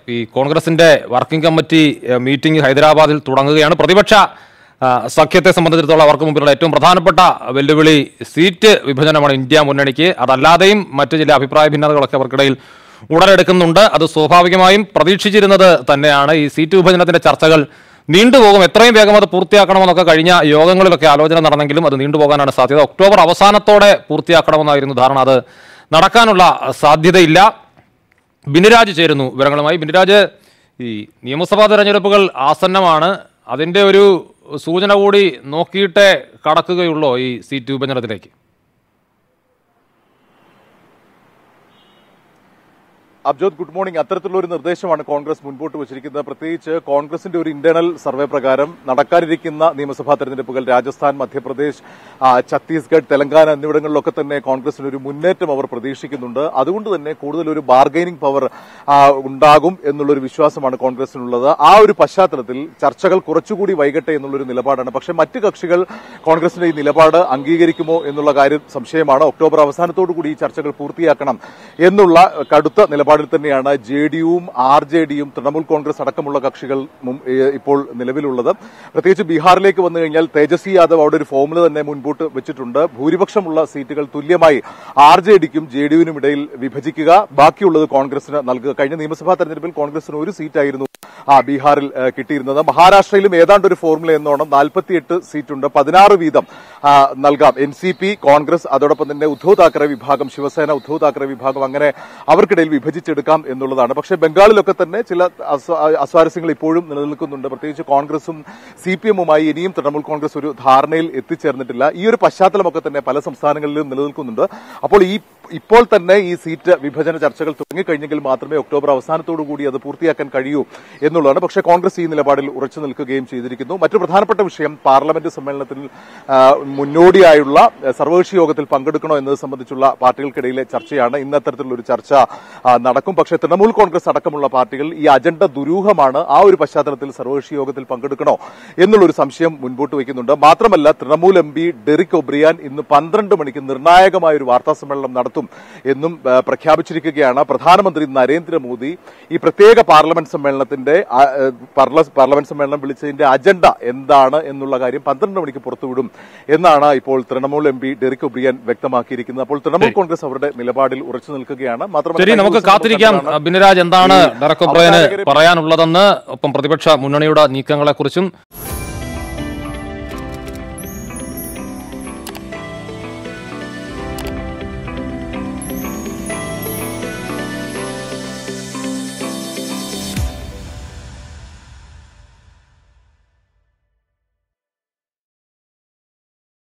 ഈ കോൺഗ്രസിന്റെ working committee ഏഹ്, meeting ഹൈദരാബാദിൽ തുടങ്ങുകയാണ് പ്രതിപക്ഷ ആ, സഖ്യത്തെ സംബന്ധിച്ചിടത്തോളം അവർക്ക് മുമ്പിലുള്ള ഏറ്റവും പ്രധാനപ്പെട്ട വെല്ലുവിളി സീറ്റ് വിഭജനമാണ് ഇന്ത്യ മുന്നണിക്ക് അതല്ലാതെയും മറ്റു ചില അഭിപ്രായ ഭിന്നതകളൊക്കെ അവർക്കിടയിൽ ഉടലെടുക്കുന്നുണ്ട് അത് സ്വാഭാവികമായും പ്രതീക്ഷിച്ചിരുന്നത് തന്നെയാണ് ഈ സീറ്റ് വിഭജനത്തിന്റെ ചർച്ചകൾ നീണ്ടുപോകും എത്രയും വേഗം അത് പൂർത്തിയാക്കണമെന്നൊക്കെ കഴിഞ്ഞ യോഗങ്ങളിലൊക്കെ ആലോചന നടന്നെങ്കിലും അത് നീണ്ടുപോകാനാണ് സാധ്യത ഒക്ടോബർ അവസാനത്തോടെ പൂർത്തിയാക്കണമെന്നായിരുന്നു ധാരണ അത് നടക്കാനുള്ള സാധ്യതയില്ല ബിനുരാജ് ചേരുന്നു വിവരങ്ങളുമായി ബിനുരാജ് ഈ നിയമസഭാ തെരഞ്ഞെടുപ്പുകൾ ആസന്നമാണ് അതിന്റെ ഒരു സൂചന കൂടി നോക്കിയിട്ടേ കടക്കുകയുള്ളൂ ഈ സീറ്റ് വിഭജനത്തിലേക്ക് അബ്ജോത് ഗുഡ് മോർണിംഗ് അത്തരത്തിലുള്ള ഒരു നിർദ്ദേശമാണ് കോൺഗ്രസ് മുൻപോട്ട് വച്ചിരിക്കുന്നത് പ്രത്യേകിച്ച് കോൺഗ്രസിന്റെ ഒരു ഇന്റേണൽ സർവേ പ്രകാരം നടക്കാനിരിക്കുന്ന നിയമസഭാ തെരഞ്ഞെടുപ്പുകൾ രാജസ്ഥാൻ മധ്യപ്രദേശ് ആ, ഛത്തീസ്ഗഡ് തെലങ്കാന എന്നിവിടങ്ങളിലൊക്കെ തന്നെ കോൺഗ്രസിന് ഒരു മുന്നേറ്റം അവർ പ്രതീക്ഷിക്കുന്നുണ്ട് അതുകൊണ്ട് തന്നെ കൂടുതൽ ഒരു ബാർഗൈനിങ് പവർ ആ, ഉണ്ടാകും എന്നുള്ളൊരു വിശ്വാസമാണ് കോൺഗ്രസിനുള്ളത് ആ ഒരു പശ്ചാത്തലത്തിൽ ചർച്ചകൾ കുറച്ചുകൂടി വൈകട്ടെ എന്നുള്ളൊരു നിലപാടാണ് പക്ഷേ മറ്റ് കക്ഷികൾ കോൺഗ്രസിന്റെ ഈ നിലപാട് അംഗീകരിക്കുമോ എന്നുള്ള കാര്യം സംശയമാണ് ഒക്ടോബർ അവസാനത്തോടുകൂടി ഈ ചർച്ചകൾ പൂർത്തിയാക്കണം എന്നുള്ള കടുത്ത നിലപാടിൽ തന്നെയാണ് ജെ ഡിയും ആർ ജെ ഡിയും തൃണമൂൽ കോൺഗ്രസ് അടക്കമുള്ള കക്ഷികൾ മും- ഏ, ഇപ്പോൾ നിലവിലുള്ളത് പ്രത്യേകിച്ച് ബീഹാറിലേക്ക് വന്നു കഴിഞ്ഞാൽ തേജസ്വി യാദവ് അവിടെ ഒരു ഫോമുല തന്നെ മുൻപോട്ട് വെച്ചിട്ടുണ്ട് ഭൂരിപക്ഷമുള്ള സീറ്റുകൾ തുല്യമായി ആർ ജെ ഡിക്കും ജെ ഡിയുവിനും ഇടയിൽ വിഭജിക്കുക ബാക്കിയുള്ളത് കോൺഗ്രസിന് നൽകുക കഴിഞ്ഞ നിയമസഭാ തെരഞ്ഞെടുപ്പിൽ കോൺഗ്രസിന് ഒരു സീറ്റായിരുന്നു ആ ബീഹാറിൽ ഏ, കിട്ടിയിരുന്നത് മഹാരാഷ്ട്രയിലും ഏതാണ്ട് ഒരു ഫോർമുല എന്നോണം നാൽപ്പത്തിയെട്ട് സീറ്റുണ്ട് പതിനാറ് വീതം ആ, നൽകാം എൻ സി പി കോൺഗ്രസ് അതോടൊപ്പം തന്നെ ഉദ്ധവ് താക്കറെ വിഭാഗം ശിവസേന ഉദ്ധവ് താക്കറെ വിഭാഗം അങ്ങനെ അവർക്കിടയിൽ വിഭജിച്ചെടുക്കാം എന്നുള്ളതാണ് പക്ഷേ ബംഗാളിലൊക്കെ തന്നെ ചില അസ്വ- അസ്വാരസ്യങ്ങൾ ഇപ്പോഴും നിലനിൽക്കുന്നുണ്ട് പ്രത്യേകിച്ച് കോൺഗ്രസും സി പി എമ്മുമായി ഇനിയും തൃണമൂൽ കോൺഗ്രസ് ഒരു ധാരണയിൽ എത്തിച്ചേർന്നിട്ടില്ല ഈ ഒരു പശ്ചാത്തലമൊക്കെ തന്നെ പല സംസ്ഥാനങ്ങളിലും നിലനിൽക്കുന്നുണ്ട് അപ്പോൾ ഈ ഇപ്പോൾ തന്നെ ഈ സീറ്റ് വിഭജന ചർച്ചകൾ തുടങ്ങിക്കഴിഞ്ഞെങ്കിൽ മാത്രമേ ഒക്ടോബർ അവസാനത്തോടു കൂടി അത് പൂർത്തിയാക്കാൻ കഴിയൂ എന്നുള്ളതാണ് പക്ഷേ കോൺഗ്രസ് ഈ നിലപാടിൽ ഉറച്ചു നിൽക്കുകയും ചെയ്തിരിക്കുന്നു മറ്റു പ്രധാനപ്പെട്ട വിഷയം പാർലമെന്റ് സമ്മേളനത്തിൽ ആ, മുന്നോടിയായുള്ള ആ, സർവകക്ഷി യോഗത്തിൽ പങ്കെടുക്കണോ എന്നത് സംബന്ധിച്ചുള്ള പാർട്ടികൾക്കിടയിലെ ചർച്ചയാണ് ഇന്ന് അത്തരത്തിലുള്ള ഒരു ചർച്ച ആ, നടക്കും പക്ഷേ തൃണമൂൽ കോൺഗ്രസ് അടക്കമുള്ള പാർട്ടികൾ ഈ അജണ്ട ദുരൂഹമാണ് ആ ഒരു പശ്ചാത്തലത്തിൽ സർവകക്ഷി യോഗത്തിൽ പങ്കെടുക്കണോ എന്നുള്ളൊരു സംശയം മുൻപോട്ട് വയ്ക്കുന്നുണ്ട് മാത്രമല്ല Trinamool M P Derek O'Brien ഇന്ന് പന്ത്രണ്ട് മണിക്ക് നിർണായകമായ ഒരു വാർത്താ സമ്മേളനം നടത്തും എന്നും ആ, പ്രഖ്യാപിച്ചിരിക്കുകയാണ് പ്രധാനമന്ത്രി നരേന്ദ്രമോദി ഈ പ്രത്യേക പാർലമെന്റ് സമ്മേളനത്തിന്റെ ആ, ആ, പാർല- പാർലമെന്റ് സമ്മേളനം വിളിച്ചതിന്റെ അജണ്ട എന്താണ് എന്നുള്ള കാര്യം പന്ത്രണ്ട് മണിക്ക് പുറത്തുവിടും എന്നാണ് ഇപ്പോൾ Trinamool M P Derek O'Brien വ്യക്തമാക്കിയിരിക്കുന്നത് അപ്പോൾ തൃണമൂൽ കോൺഗ്രസ് അവരുടെ നിലപാടിൽ ഉറച്ചു നിൽക്കുകയാണ് മാത്രമല്ല ശരി കഴിഞ്ഞ നമുക്ക് ദിവസം നമ്മൾ കാത്തിരിക്കാം കണ്ടതാണ് ബിനുരാജ് എന്താണ് ഈ ഡയറക്ടർ ഒബ്രയന് അവതാരകരെ- പറയാനുള്ളതെന്ന് ഒപ്പം പ്രതിപക്ഷ മുന്നണിയുടെ നീക്കങ്ങളെക്കുറിച്ചും